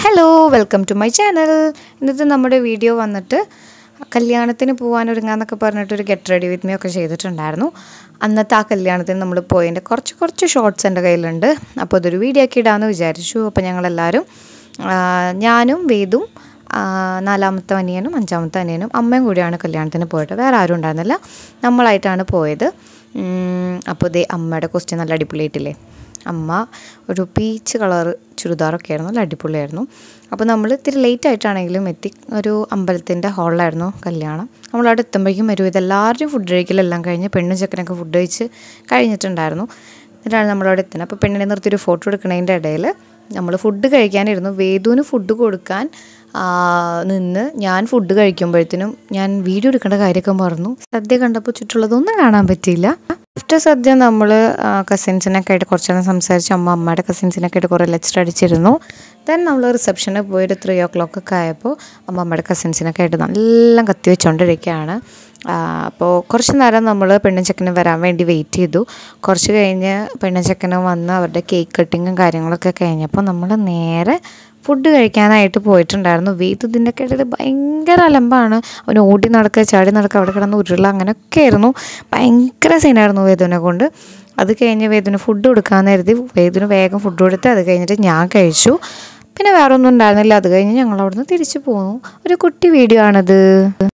hello welcome to my channel ഇന്നത്തെ നമ്മുടെ video വന്നിട്ട് കല്യാണത്തിന് പോകാൻ ഒരുങ്ങാന്നൊക്കെ പറഞ്ഞിട്ട് ഒരു ഗെറ്റ് റെഡി വിത്ത് മീ ഒക്കെ ചെയ്തിട്ടുണ്ടായിരുന്നു അന്നത്തെ ആ കല്യാണത്തിന് നമ്മൾ പോയതിൻ്റെ കുറച്ച് കുറച്ച് ഷോർട്സ് എൻ്റെ കയ്യിലുണ്ട് അപ്പോൾ അതൊരു വീഡിയോ ഒക്കെ ഇടാമെന്ന് വിചാരിച്ചു അപ്പോൾ ഞങ്ങളെല്ലാവരും ആ, ഞാനും വേദും ആ, നാലാമത്തെ അനിയനും അഞ്ചാമത്തെ അനിയനും അമ്മയും കൂടിയാണ് കല്യാണത്തിന് പോയിട്ട് വേറെ ആരും ഉണ്ടായിരുന്നില്ല നമ്മളായിട്ടാണ് പോയത് ഉം, അപ്പോൾ ദേ അമ്മയുടെ ക്വസ്റ്റ്യൻ നല്ല അടിപൊളിയായിട്ടില്ലേ അമ്മ ഒരു പീച്ച് കളർ ചുരിദാറൊക്കെ ആയിരുന്നു നല്ല അടിപൊളിയായിരുന്നു അപ്പോൾ നമ്മൾ ഇത്തിരി ലേറ്റ് ആയിട്ടാണെങ്കിലും എത്തി ഒരു അമ്പലത്തിൻ്റെ ഹാളിലായിരുന്നു കല്യാണം നമ്മളവിടെ എത്തുമ്പോഴേക്കും വരും ഇതെല്ലാവരുടെയും ഫുഡ് കഴിക്കലെല്ലാം കഴിഞ്ഞ് പെണ്ണും ചെക്കനൊക്കെ ഫുഡ് കഴിച്ച് കഴിഞ്ഞിട്ടുണ്ടായിരുന്നു എന്നിട്ടാണ് നമ്മളവിടെ എത്തുന്നത് അപ്പോൾ പെണ്ണിനെ നിർത്തി ഒരു ഫോട്ടോ എടുക്കുന്നതിൻ്റെ ഇടയിൽ നമ്മൾ ഫുഡ് കഴിക്കാനിരുന്നു വേദുവിന് ഫുഡ് കൊടുക്കാൻ ആ, നിന്ന് ഞാൻ ഫുഡ് കഴിക്കുമ്പോഴത്തേനും ഞാൻ വീഡിയോ എടുക്കേണ്ട കാര്യമൊക്കെ മറന്നു സദ്യ കണ്ടപ്പോൾ ചുറ്റുള്ളതൊന്നും കാണാൻ പറ്റിയില്ല ആഫ്റ്റർ സദ്യ നമ്മൾ കസിൻസിനൊക്കെ ആയിട്ട് കുറച്ച് നേരം സംസാരിച്ച് അമ്മ അമ്മയുടെ കസിൻസിനൊക്കെ ആയിട്ട് കുറേ ലെക്ചർ അടിച്ചിരുന്നു ദെൻ നമ്മൾ റിസപ്ഷനിൽ പോയി ഒരു ത്രീ ഓ ക്ലോക്ക് ഒക്കെ ആയപ്പോൾ അമ്മ അമ്മയുടെ കസിൻസിനൊക്കെ ആയിട്ട് നല്ല കത്തി വെച്ചുകൊണ്ടിരിക്കുകയാണ് അപ്പോൾ കുറച്ച് നേരം നമ്മൾ പെണ്ണും ചെക്കനും വരാൻ വേണ്ടി വെയിറ്റ് ചെയ്തു കുറച്ച് കഴിഞ്ഞ് പെണ്ണും ചെക്കനും വന്ന് അവരുടെ കേക്ക് കട്ടിങ്ങും കാര്യങ്ങളൊക്കെ കഴിഞ്ഞപ്പോൾ നമ്മൾ നേരെ ഫുഡ് കഴിക്കാനായിട്ട് പോയിട്ടുണ്ടായിരുന്നു വേദ് ഇതിൻ്റെ ഒക്കെ ഇടയിൽ ഭയങ്കര അലമ്പാണ് അവൻ ഓടി നടക്കുക ചാടി നടക്കുക അവിടെ കിടന്ന് ഉരുള അങ്ങനെയൊക്കെ ആയിരുന്നു ഭയങ്കര സീനായിരുന്നു വേദുവിനെ കൊണ്ട് അത് കഴിഞ്ഞ് വേദുവിന് ഫുഡ് കൊടുക്കാമെന്ന് കരുതി വേദുവിന് വേഗം ഫുഡ് കൊടുത്ത് അത് കഴിഞ്ഞിട്ട് ഞാൻ കഴിച്ചു പിന്നെ വേറെ ഒന്നും ഉണ്ടായിരുന്നില്ല അത് കഴിഞ്ഞ് ഞങ്ങൾ അവിടുന്ന് തിരിച്ചു പോന്നു ഒരു കുട്ടി വീഡിയോ ആണത്